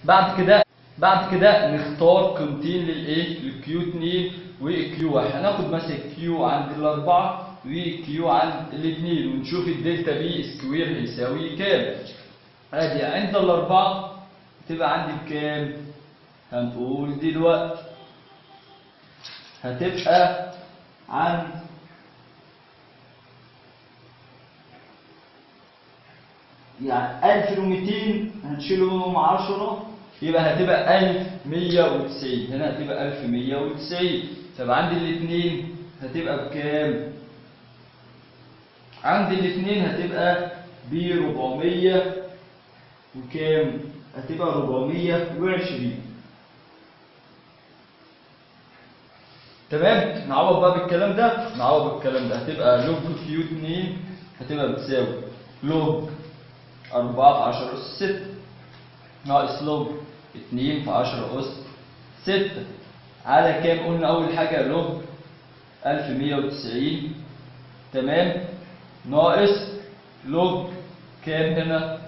بعد كده بعد كده نختار قيمتين للايه للكيو 2 والكيو 1 هناخد مثلا كيو عند الاربعه وكيو عند الاثنين ونشوف الدلتا بي سكوير هيساوي كام ادي عند الاربعه تبقى عندي بكام هنقول دلوقتي هتبقى عن يعني 1200 هنشيلهم 10 يبقى هتبقى 1190 هنا هتبقى 1190 طب عند الاثنين هتبقى بكام؟ عند الاثنين هتبقى ب 400 وكام؟ هتبقى 420 تمام نعوض بقى بالكلام ده نعوض بالكلام ده هتبقى لوج كيو 2 هتبقى بتساوي لوج 4 في 10 اس 6 ناقص لوج 2 في 10 اس 6 على كام قلنا اول حاجه لوج 1190 تمام ناقص لوج كام هنا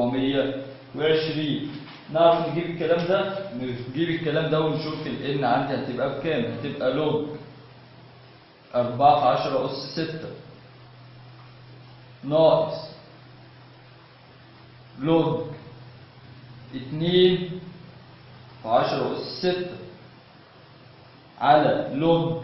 420 نعرف نجيب الكلام ده نجيب الكلام ده ونشوف ال n عندي هتبقى بكام هتبقى لوج 4 في 10 أس 6 ناقص لوج 2 في 10 أس 6 على لوج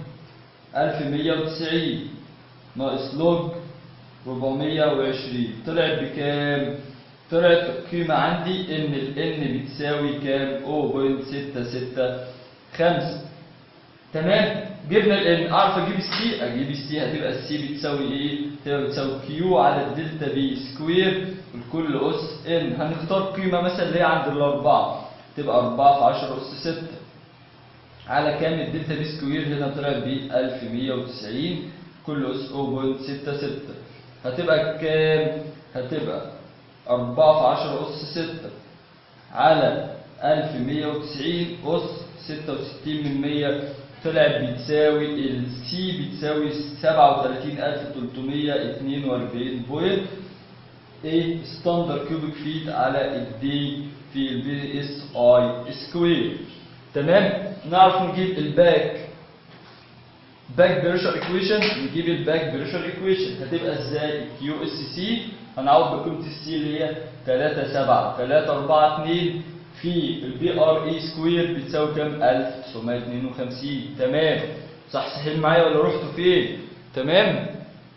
1190 ناقص لوج 420 طلعت بكام؟ طلعت القيمة عندي إن ال n بتساوي كام؟ 0.665 تمام؟ جبنا ال n أعرف أجيب السي أجيب السي هتبقى السي بتساوي إيه؟ هتبقى بتساوي كيو على الدلتا بي سكوير الكل أس n هنختار قيمة مثلا اللي هي عند الأربعة تبقى 4 في 10 أس 6 على كام الدلتا بي سكوير هنا طلعت ب 1190 كل أس 0.66 هتبقى كام؟ هتبقى 4 في 10 أس 6 على 1190 أس 66 من 100 طلعت بتساوي السي بتساوي 37342 بوينت ايه ستاندر كيوبيك فيت على الدي في البي اس اي سكوير تمام نعرف نجيب الباك باك بريشر ايكويشن نجيب الباك بريشر ايكويشن هتبقى ازاي كيو اس سي هنعوض بقيمه السي اللي هي 3 7 3 4 2 في البي ار اي سكوير بتساوي كام 1952 تمام صح صحيح معايا ولا رحتوا فين تمام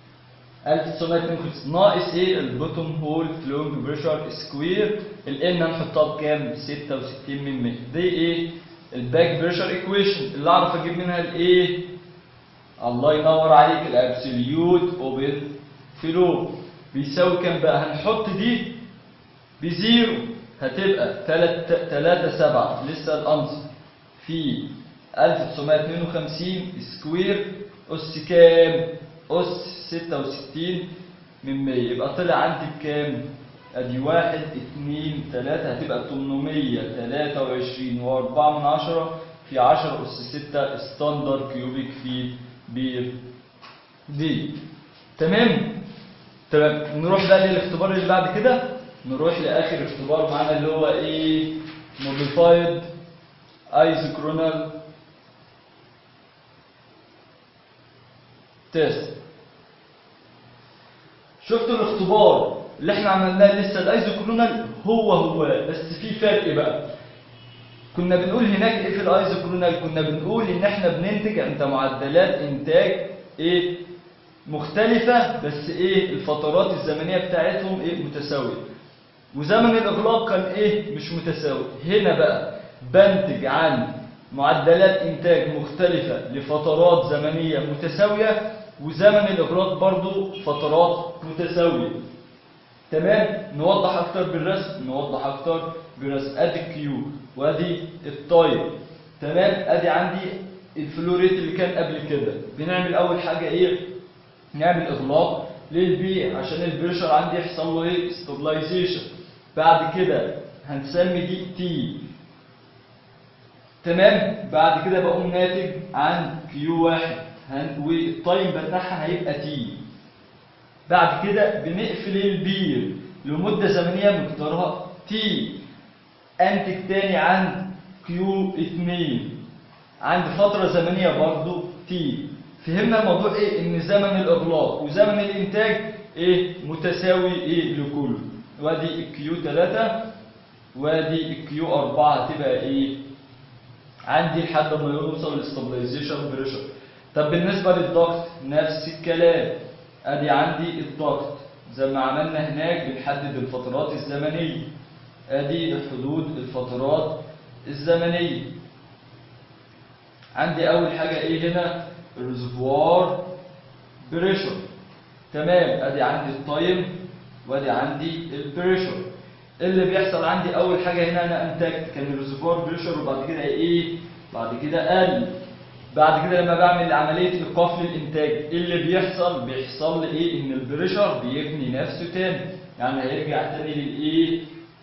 1952 ناقص ايه البوتوم هول فلوينج بريشر سكوير الان هنحطها بكام 66 من 100 دي ايه الباك بريشر ايكويشن اللي اعرف اجيب منها الايه الله ينور عليك الابسوليوت اوبن فلو بيساوي كام بقى هنحط دي بزيرو هتبقى 3 3 7 لسه الانسر في 1952 سكوير اس كام اس 66 من 100 يبقى طلع عندي بكام ادي 1 2 3 هتبقى 823 و4 من 10 في 10 اس 6 ستاندر كيوبيك فيت بير دي تمام تمام نروح بقى للاختبار اللي بعد كده نروح لاخر اختبار معانا اللي هو ايه موديفايد ايزوكرونال تيست شفتوا الاختبار اللي احنا عملناه لسه الايزوكرونال هو هو بس في فرق بقى كنا بنقول هناك ايه في الايزوكرونال كنا بنقول ان احنا بننتج انت معدلات انتاج ايه مختلفة بس ايه الفترات الزمنية بتاعتهم ايه متساوية وزمن الاغلاق كان ايه مش متساوي هنا بقى بنتج عن معدلات انتاج مختلفة لفترات زمنية متساوية وزمن الاغلاق برضو فترات متساوية تمام نوضح اكتر بالرسم نوضح اكتر بالرسم ادي الكيو وادي التايم تمام ادي عندي الفلوريت اللي كان قبل كده بنعمل اول حاجه ايه نعمل اغلاق للبي عشان البريشر عندي يحصل له ايه ستابلايزيشن بعد كده هنسمي دي تي تمام بعد كده بقوم ناتج عن كيو واحد هن... والتايم بتاعها هيبقى تي بعد كده بنقفل البير لمدة زمنية مقدارها تي انتج تاني عند كيو 2 عند فترة زمنية برضو تي فهمنا الموضوع ايه ان زمن الاغلاق وزمن الانتاج ايه متساوي ايه لكله وادي الكيو 3 وادي الكيو 4 هتبقى ايه عندي لحد ما يوصل للستابلايزيشن بريشر طب بالنسبة للضغط نفس الكلام ادي عندي الضغط زي ما عملنا هناك بنحدد الفترات الزمنية ادي حدود الفترات الزمنية عندي اول حاجة ايه هنا الريزرفوار بريشر تمام ادي عندي التايم وادي عندي البريشر اللي بيحصل عندي اول حاجة هنا انا انتجت كان الريزرفوار بريشر وبعد كده ايه بعد كده قل بعد كده لما بعمل عملية ايقاف للانتاج ايه اللي بيحصل بيحصل لي ايه ان البريشر بيبني نفسه تاني يعني هيرجع تاني للايه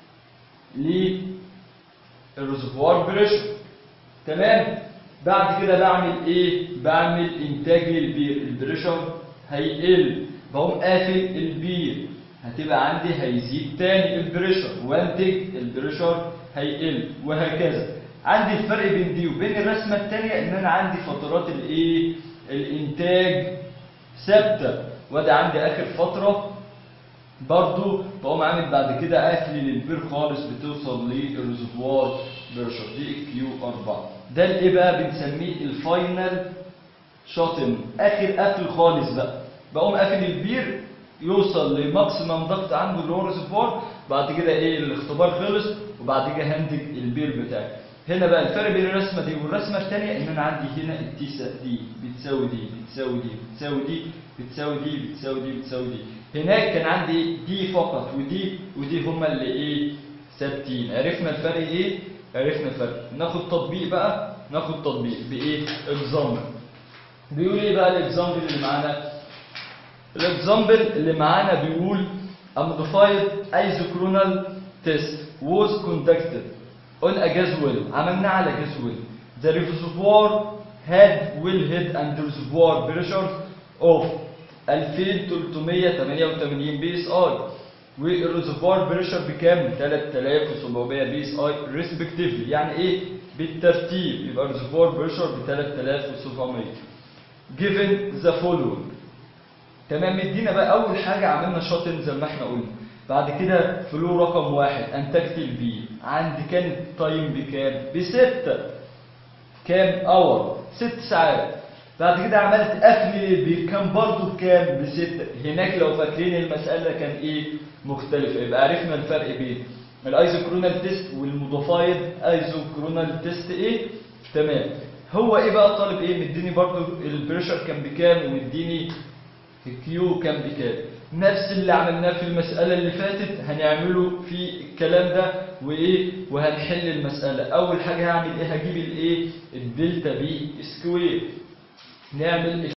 للريزرفوار بريشر تمام بعد كده بعمل ايه بعمل انتاج للبير البريشر هيقل بقوم قافل البير هتبقى عندي هيزيد تاني البريشر وانتج البريشر هيقل وهكذا عندي الفرق بين دي وبين الرسمه الثانيه ان انا عندي فترات الايه الانتاج ثابته وادي عندي اخر فتره برضو بقوم عامل بعد كده قافل للبير خالص بتوصل للريزرفوار بريشر دي الكيو 4 ده الايه بقى بنسميه الفاينل شاطن اخر قفل خالص بقى بقوم قافل البير يوصل لماكسيمم ضغط عنده اللي هو الريزرفوار بعد كده ايه الاختبار خلص وبعد كده هنتج البير بتاعي هنا بقى الفرق بين الرسمه دي والرسمه الثانيه ان انا عندي هنا التيسا دي بتساوي دي بتساوي دي بتساوي دي بتساوي دي بتساوي دي بتساوي دي هناك كان عندي دي فقط ودي ودي هما اللي ايه ثابتين عرفنا الفرق ايه عرفنا الفرق ناخد تطبيق بقى ناخد تطبيق بايه اكزامبل بيقول ايه بقى الاكزامبل اللي معانا الاكزامبل اللي معانا بيقول a modified isochronal test was conducted on a gas well عملناه على gas well the reservoir had well head and reservoir pressure of 2388 بي اس اي والريزرفوار بريشر بكام 3700 بي اس اي ريسبكتيفلي يعني ايه بالترتيب يبقى الريزرفوار بريشر ب 3700 given the following تمام مدينا بقى اول حاجه عملنا شاطن زي ما احنا قلنا بعد كده فلو رقم واحد انتجت البي عندي كان التايم بكام بستة كام اور ست ساعات بعد كده عملت قفل للبير كان برضه بكام بستة هناك لو فاكرين المسألة كان ايه مختلفة يبقى عرفنا الفرق بين الايزوكرونال تيست والموديفايد ايزوكرونال تيست ايه تمام هو ايه بقى طالب ايه مديني برضه البريشر كان بكام ومديني الكيو كان بكام نفس اللي عملناه في المسألة اللي فاتت هنعمله في الكلام ده وايه وهنحل المسألة اول حاجة هعمل ايه هجيب الايه الدلتا بي سكوير نعمل